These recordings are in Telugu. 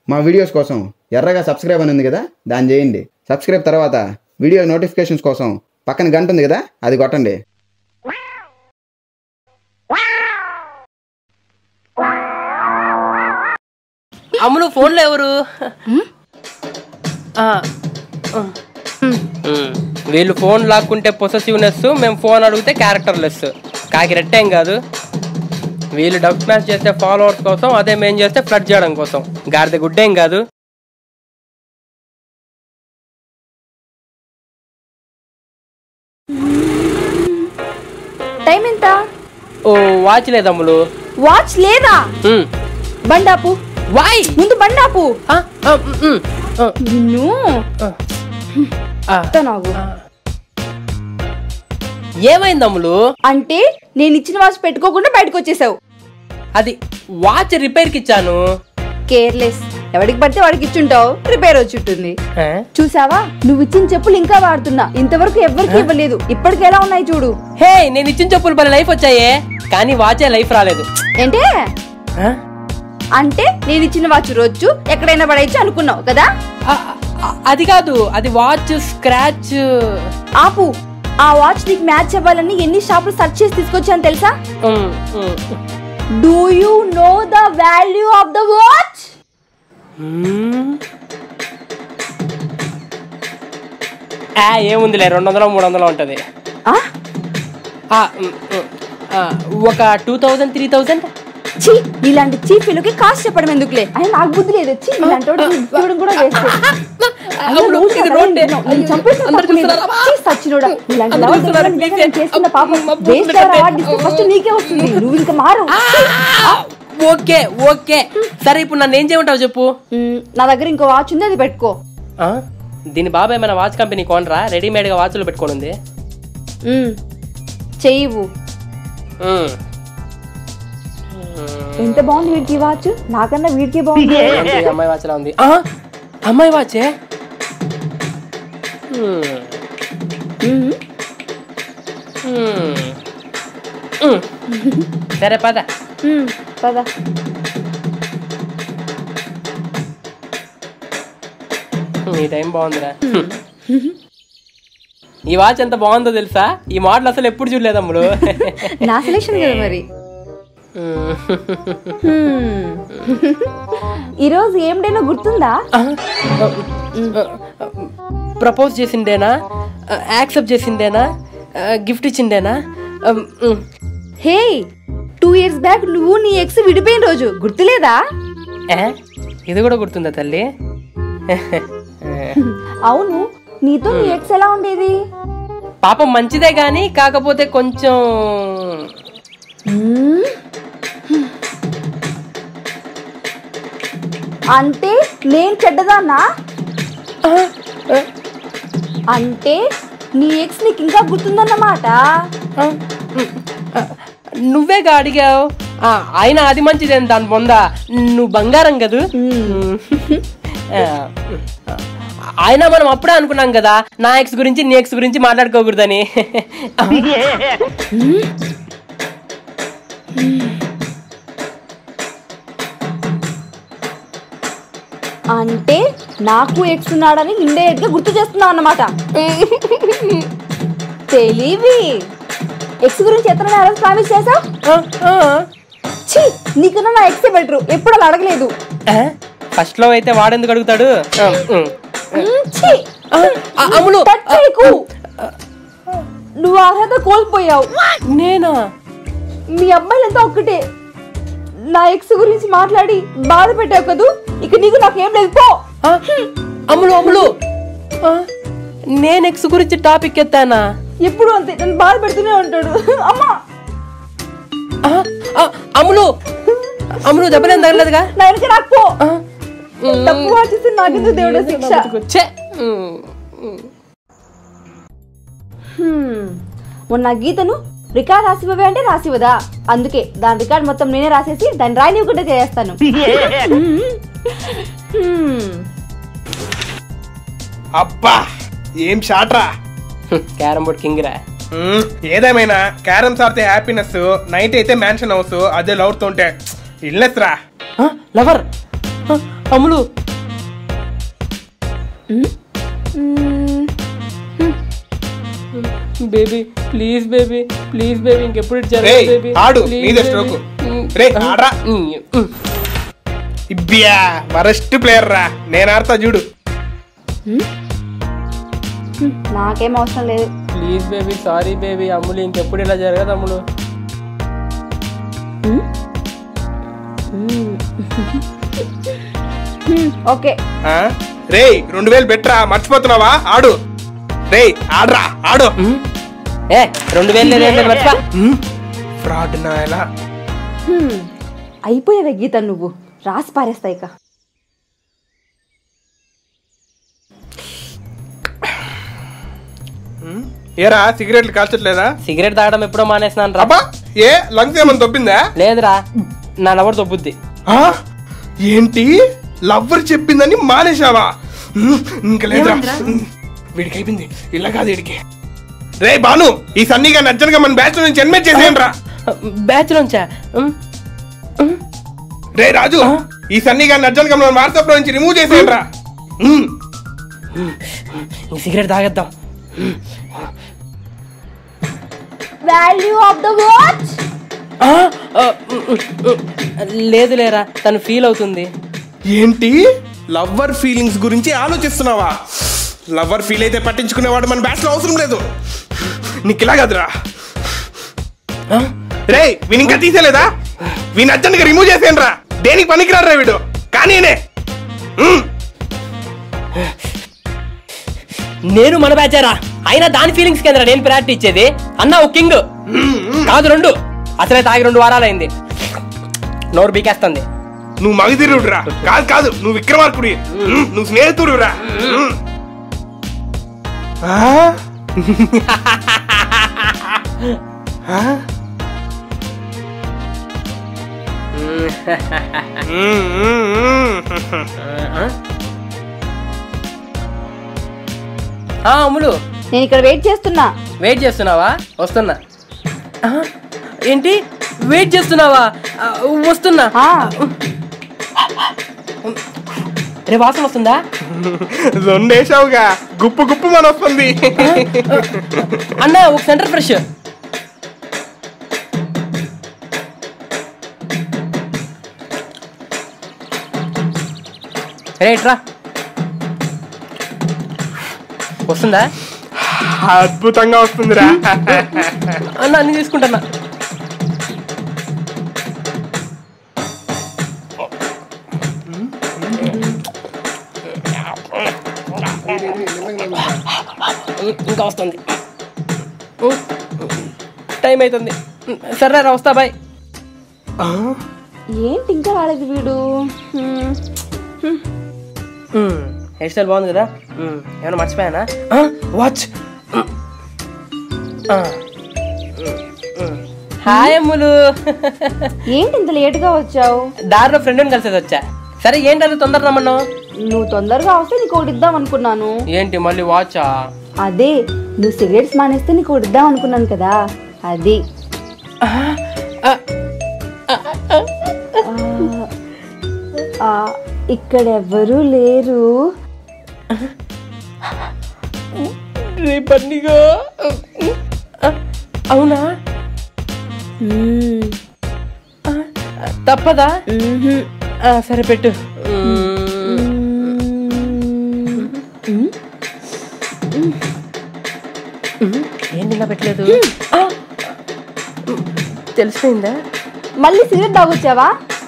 మా వీడియోస్ కోసం ఎర్రగా సబ్స్క్రైబ్ అని ఉంది కదా దాన్ని చేయండి సబ్స్క్రైబ్ తర్వాత వీడియో నోటిఫికేషన్స్ కోసం పక్కన గంట ఉంది కదా అది కొట్టండి అమ్ములు ఫోన్లో ఎవరు ఆ, ఉమ్. వీళ్ళు ఫోన్ లాక్కుంటే పొసెసివ్నెస్ మేము ఫోన్ అడిగితే క్యారెక్టర్లెస్ కాకి రెట్టేం కాదు వీళ్ళు డబ్ స్మాష్ చేస్తే ఫాలోవర్స్ కోసం అదే మేము చేస్తే ఫ్లడ్ చేయడం కోసం గాడిద గుడ్డేం కాదు టైం ఎంత ఓ వాచ్ లేదు అమ్ములు వాచ్ లేదా ఉమ్. బండాపు వాయ్ ముందు బండాపు ఆ, ఆ, ఉమ్, ఉమ్, ఆ, నిన్ను ఆ. నాకు ఏమైంది అమ్ములు అంటే నేను ఇచ్చిన వాచ్ పెట్టుకోకుండా బయటకు వచ్చేసావు అది వాచ్ రిపేర్కి ఇచ్చాను కేర్లెస్ ఎవడికి పడితే వాడికి ఇచ్చుంటావు రిపేర్ వచ్చి ఉంటుంది ఆ? చూసావా నువ్వు ఇచ్చిన చెప్పులు ఇంకా వాడుతున్నా ఇంతవరకు ఎవ్వరికి ఇవ్వలేదు ఇప్పటికి ఎలా ఉన్నాయి చూడు హే నేను ఇచ్చిన చెప్పులు పని లైఫ్ వచ్చాయే కానీ వాచే లైఫ్ రాలేదు ఏంటే ఆ? అంటే నేను ఇచ్చిన వాచ్ రోజు ఎక్కడైనా పడేయచ్చు అనుకున్నావు కదా ఆ, ఆ, అది కాదు అది వాచ్ స్క్రాచ్ ఆపు ఆ వాచ్ నీకు మ్యాచ్ అవ్వాలని ఎన్ని షాపులు సెర్చ్ చేసి తీసుకొచ్చాను తెలుసా ఉమ్, ఉమ్. Do you know the value of the watch మ్మ్. ఆ, ఏముందిలే రెండు వందలు మూడు వందలు ఉంటుంది ఆ, ఉమ్, ఉమ్. ఆ, ఒక టూ థౌజండ్ త్రీ థౌజండ్ ఛీ ఇలాంటి చీఫీలకి కాస్ట్ చెప్పడం ఎందుకులే ఆయన నాకు బుద్ధి లేదు ఛీ ఇలాంటి వాడు చూడడం కూడా వేస్ట్ అవును, ఇది రోడ్డే. సచ్చినోడా ఇలాంటి అందరూ లవర్ చూస్తున్నారు, దగ్గర please. నేను చేస్తున్న పాపం అమ్మ, వేస్ట్ బుద్ధి అవార్డు ఇస్తే ఫస్ట్ నీకే వస్తుంది నువ్వు ఇంకా మారు ఓకే ఓకే సరే ఇప్పుడు నన్ను ఏం చేయమంటావు చెప్పు మ్, నా దగ్గర ఇంకో వాచ్ ఉంది అది పెట్టుకో ఆ? దీని బాబాయ్ మన వాచ్ కంపెనీ కొనరా రెడీమేడ్గా వాచ్లు పెట్టుకొని ఉంది మ్, చెయ్యివు ఉమ్. ఎంత బాగుంది వీడికి ఈ వాచ్ నాకన్నా వీడికి బాగుంది ఏంటి, ఈ అమ్మాయి వాచ్లా ఉంది ఆ? అమ్మాయి వాచే ఉమ్. మ్, ఉమ్. ఉమ్. సరే పద మ్, పద ఈ టైం బాగుందిరా ఈ వాచ్ ఎంత బాగుందో తెలుసా ఈ మోడల్ అసలు ఎప్పుడు చూడలేదు అమ్ముడు నా సెలెక్షన్ కదా మరి హ్మ్. ఈరోజు ఏం డేనో గుర్తుందా ప్రపోజ్ చేసిండేనా యాక్సెప్ట్ చేసిండేనా గిఫ్ట్ ఇచ్చిండేనా ఉమ్, ఉమ్. హే టూ ఇయర్స్ బ్యాక్ నువ్వు నీ ఎక్స్ విడిపోయిన రోజు గుర్తులేదా ఏ? ఇది కూడా గుర్తుందా తల్లి అవును నీతో నీ ఎక్స్ ఎలా ఉండేది పాపం మంచిదే గాని కాకపోతే కొంచెం హ్మ్. అంటే నేను చెడ్డదాన్నా ఆ, ఆ, అంటే నీ ఎక్స్ నీకు ఇంకా గుర్తుందన్నమాట ఆ, ఉమ్, ఆ, నువ్వేగా అడిగావు ఆ, అయినా అది మంచిదేం దాని బొందా నువ్వు బంగారం కదూ ఆ, ఆ, అయినా మనం అప్పుడే అనుకున్నాం కదా నా ఎక్స్ గురించి నీ ఎక్స్ గురించి మాట్లాడుకోకూడదని అంటే నాకు ఎక్స్ ఉన్నాడని ఇండైరెక్ట్ గా గుర్తు చేస్తున్నావు అన్నమాట తెలివి ఎక్స్ గురించి ఎత్తన ఎవరు ప్రామిస్ చేసావు ఆ, ఆ. ఛీ నీకన్నా నా ఎక్స్ బెటర్ ఎప్పుడు అలా అడగలేదు ఆ, ఫస్ట్ లో అయితే వాడెందుకు అడుగుతాడు ఆ, ఉమ్. మ్, ఛీ ఆ, ఆ, అమ్ములు టచ్ చేయకు. నువ్వు అర్హత కోల్పోయావు నేనా మీ అబ్బాయిలంతా ఒక్కటే నా ఎక్స్ గురించి మాట్లాడి బాధ పెట్టావు కదూ ఇక నీకు నాకేం లేదు పో ఆ, అమ్ములు అమ్ములు ఆ, నేను ఎక్స్ గురించి టాపిక్ ఎత్తానా ఎప్పుడు అంతే నన్ను బాధ పెడుతూనే ఉంటాడు అమ్మా ఆ, ఆ, అమ్ములు అమ్ములు దెబ్బలేం తగలేదుగా నా వెనక రాకపో ఆ, ఉమ్. తప్పు వాచిస్తే నాకెందుకు దేవుడు శిక్ష ఛే, ఉమ్, ఉమ్. హ్మ్. మొన్న గీతను రికార్డ్ రాసివ్వవే అంటే రాసివ్వదా అందుకే దాని రికార్డ్ మొత్తం నేనే రాసేసి దాన్ని రాయనివ్వకుండా చేస్తాను అబ్బా ఏం షాట్రా క్యారమ్ బోర్డ్ కింగ్ రా మ్మ్, ఏదేమైనా క్యారమ్స్ ఆడితే హ్యాపీనెస్ నైట్ అయితే మ్యాన్షన్ హౌస్ అదే లవ్ తోంటే ఇల్లెస్ రా లవర్ అమ్ములు మ్మ్. Baby please baby please baby ఇంకెప్పుడు ఇటు రేయ్ జరగదు బేబీ ఆడు Please, నీదే baby. స్ట్రోక్ మ్. రే ఆడరా మ్. ఇబ్బియా వరస్ట్ ప్లేయర్ రా నేను ఆడతా చూడు నాకేం అవసరం లేదు please baby sorry baby Ammulu ఇంకెప్పుడు ఇలా జరగదు అమ్ములు మ్మ్. ఓకే ఆ? రేయ్ రెండు వేలు పెట్టరా మర్చిపోతున్నావా ఆడు రేయ్ ఆడరా ఆడు మ్. ఏ రెండు వేలు లేదు ఏం లేదు మర్చిపో ఫ్రాడ్ నాయలా హ్మ్. అయిపోయావే గీత నువ్వు రాసి పారేస్తా ఇక ఏరా సిగరెట్లు కాల్చట్లేదా సిగరెట్ తాగడం ఎప్పుడో మానేసినాను రా అబ్బా ఏ లంగ్స్ ఏమైనా దొబ్బిందా లేదురా నా లవర్ తొబ్బుద్ది ఆ? ఏంటి లవ్వర్ చెప్పిందని మానేశావా ఉమ్, ఇంక లేదురా ఉమ్, వీడికి అయిపోయింది ఇలా కాదు వీడికి రే బాను ఈ సన్నీగా నచ్చనుగా మన బ్యాచ్ నుంచి ఎన్మేట్ చేసేయండి రా బ్యాచ్ నుంచా మ్. రే రాజు ఈ సన్నీగా నచ్చనుగా మన వాట్సాప్ లో నుంచి రిమూవ్ చేసేయండి రా ఉమ్, ఇంక సిగరెట్ తాగేద్దాం వాల్యూ ఆఫ్ ద వాచ్ ఆ, ఆ, మ్, మ్, మ్. లేదు లేరా తను ఫీల్ అవుతుంది ఏంటి లవ్వర్ ఫీలింగ్స్ గురించి ఆలోచిస్తున్నావా లవ్వర్ ఫీల్ అయితే పట్టించుకునేవాడు మన బ్యాచ్ లో అవసరం లేదు నీకు ఇలా కాదురా రే వీని ఇంకా తీసేలేదా వీని అర్జెంట్గా రిమూవ్ చేసేయండి రా దేనికి పనికిరారా వీడు కానీ నేను మన బ్యాచారా అయినా దాని ఫీలింగ్స్ కింద నేను ప్రయారిటీ ఇచ్చేది అన్న ఒక కింగ్ కాదు రెండు అసలే తాగి రెండు వారాలైంది నోరు బీకేస్తుంది నువ్వు మగధీరుడు రా కాదు కాదు నువ్వు విక్రమార్కుడి ఉమ్, నువ్వు స్నేహితుడు రా ఉమ్. ఆ? ఆ? ఉమ్, ఉమ్, ఉమ్. ఆ అమ్ములు నేను ఇక్కడ వెయిట్ చేస్తున్నా వెయిట్ చేస్తున్నావా వస్తున్నా ఆ, ఏంటి వెయిట్ చేస్తున్నావా ఆ, వస్తున్నా ఆ, రే వాసన వస్తుందా రెండేసావుగా గుప్పు గుప్పు మన వస్తుంది అన్న ఒక సెంటర్ ఫ్రెష్ రైట్ రా వస్తుందా అద్భుతంగా వస్తుందిరా అన్న అన్ని తీసుకుంటున్నా ఇంకా వస్తుంది టైం అవుతుంది సరే రా వస్తా బాయ్ ఏంటి ఇంకా రాలేదు వీడు హ్మ్. హెయిర్ స్టైల్ బాగుంది కదా మ్మ్. ఏమైనా మర్చిపోయానా వాచ్ హాయ్ అమ్ములు ఏంటి ఇంత లేటుగా వచ్చావు దారిలో ఫ్రెండ్ని కలిసేది వచ్చా సరే ఏంటి అది తొందర రమ్మన్నావు నువ్వు తొందరగా వస్తే నీకు ఒకటి ఇద్దాం అనుకున్నాను ఏంటి మళ్ళీ వాచా అదే నువ్వు సిగరెట్స్ మానేస్తే నీకు ఒకటి ఇద్దాం అనుకున్నాను కదా అది ఆ, ఇక్కడ ఎవ్వరూ లేరు రేపన్నిగా అవునా మ్మ్. తప్పదా మ్మ్హ్. ఆ, సరే పెట్టు ఏంటి ఇలా పెట్టలేదు ఆ! తెలిసిపోయిందా మళ్ళీ సిగరెట్ తాగొచ్చావా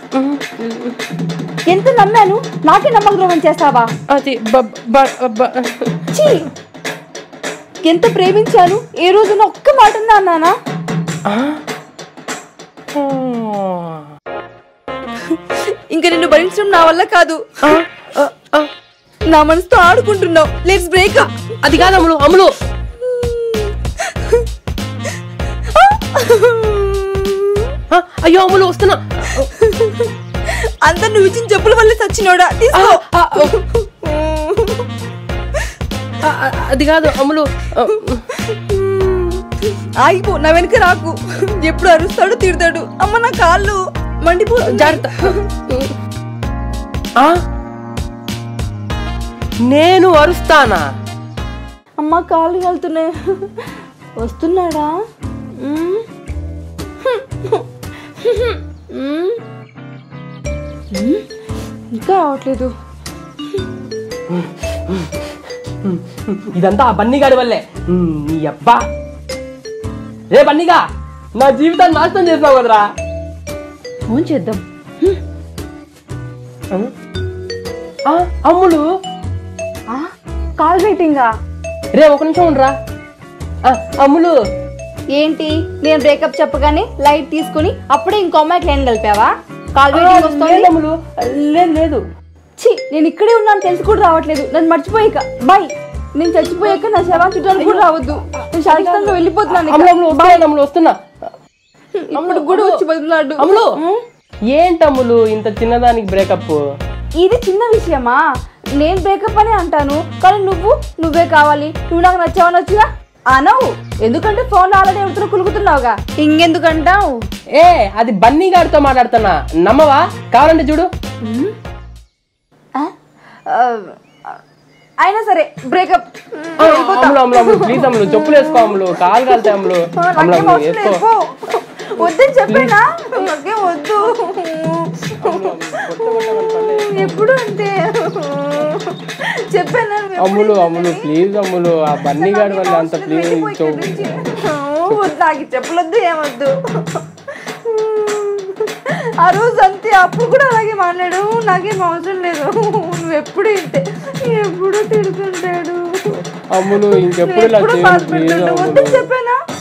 ఎంత నమ్మాను నాకే నమ్మకద్రోహం చేస్తావా అది బ- బ- బ- ఛీ! ఎంత ప్రేమించాను ఏ రోజున ఒక్క మాట అన్నానా ఆ? ఆ. ఇంకా నిన్ను భరించడం నా వల్ల కాదు ఆ, ఆ, ఆ. నా మనసుతో ఆడుకుంటున్నావు లెట్స్ బ్రేక్ అది కాదు అమ్ములు అమ్ములు ఆ, అయ్యో అమ్ములు వస్తున్నా అంతా నువ్వు ఇచ్చిన చెప్పుల వల్ల చచ్చినోడా తీసుకో ఆ, ఆ, ఆ, అది కాదు అమ్ములు ఆ, ఆగిపో నా వెనక రాకు ఎప్పుడు అరుస్తాడు తిడతాడు అమ్మ నా కాళ్ళు మండిపోతుంది జాగ్రత్త ఆ, నేను అరుస్తానా అమ్మ కాళ్ళు వెళ్తున్నాయి వస్తున్నాడా మ్మ్. మ్మ్. మ్మ్. ఇంకా రావట్లేదు ఇదంతా ఆ బన్నీగాడి వల్లే ఉమ్, నీ అబ్బా రే బన్నీగా నా జీవితాన్ని నాశనం చేసినావు కదరా ఫోన్ చేద్దాం ఆ, అమ్ములు ఆ, కాల్ వెయిటింగా రే ఒక నిమిషం ఉండరా ఆ, అమ్ములు ఏంటి నేను బ్రేకప్ చెప్పగానే లైట్ తీసుకుని అప్పుడే ఇంకో అమ్మాయికి లైన్ కలిపావా కాల్ వెయిటింగ్ లేదు వస్తుంది అమ్ములు లేదు లేదు ఛీ నేను ఇక్కడే ఉన్నాను తెలిసి కూడా రావట్లేదు నన్ను మర్చిపోయాక బాయ్ నేను చచ్చిపోయాక నా శవం చుట్టానికి కూడా రావద్దు నేను శాశ్వతంగా వెళ్ళిపోతున్నాను ఇక. అమ్ములు అమ్ములు వస్తున్నా అమ్ములు వస్తున్నా ఇప్పుడు కూడా వచ్చి బదులాడు అమ్ములు ఏంటి అమ్ములు ఇంత చిన్నదానికి బ్రేకప్ ఇది చిన్న విషయమా నేను బ్రేకప్ అని అంటాను కానీ నువ్వు నువ్వే కావాలి నువ్వు నాకు నచ్చావని వచ్చినా అనవు ఎందుకంటే ఫోన్ ఆల్రెడీ ఎవరితో కులుకుతున్నావుగా ఇంకెందుకంటావు ఏ అది బన్నీ గాడితో మాట్లాడుతున్నా నమ్మవా కావాలంటే చూడు ఆ? ఆ, అయినా సరే బ్రేకప్ ఆ, అమ్ములు అమ్ములు అమ్ములు ప్లీజ్ అమ్ములు చెప్పులు వేసుకో అమ్ములు కాలు కాలుతాయి అమ్ములు అమ్ములు నాకేం అమ్ములు అవసరం లేదు, వేసుకో పో. వద్దని చెప్పానా నాకేం వద్దు ఎప్పుడు అంటే చెప్పాను అమ్ములు అమ్ములు ప్లీజ్ అమ్ములు ఆ బన్నీ గాడి వల్ల అంత ప్లీజ్ వద్దు నాకు చెప్పలొద్దు ఏమొద్దు ఆ రోజు అంతే అప్పుడు కూడా అలాగే మాట్లాడు నాకేం అవసరం లేదు నువ్వు ఎప్పుడు ఇంతే ఎప్పుడు తిడుతుంటాడు అమ్ములు ఇంకెప్పుడు ఇలా ఎప్పుడు చేయండి ప్లీజ్ బాధపడుతుంటాడు అమ్ములు వద్దని చెప్పానా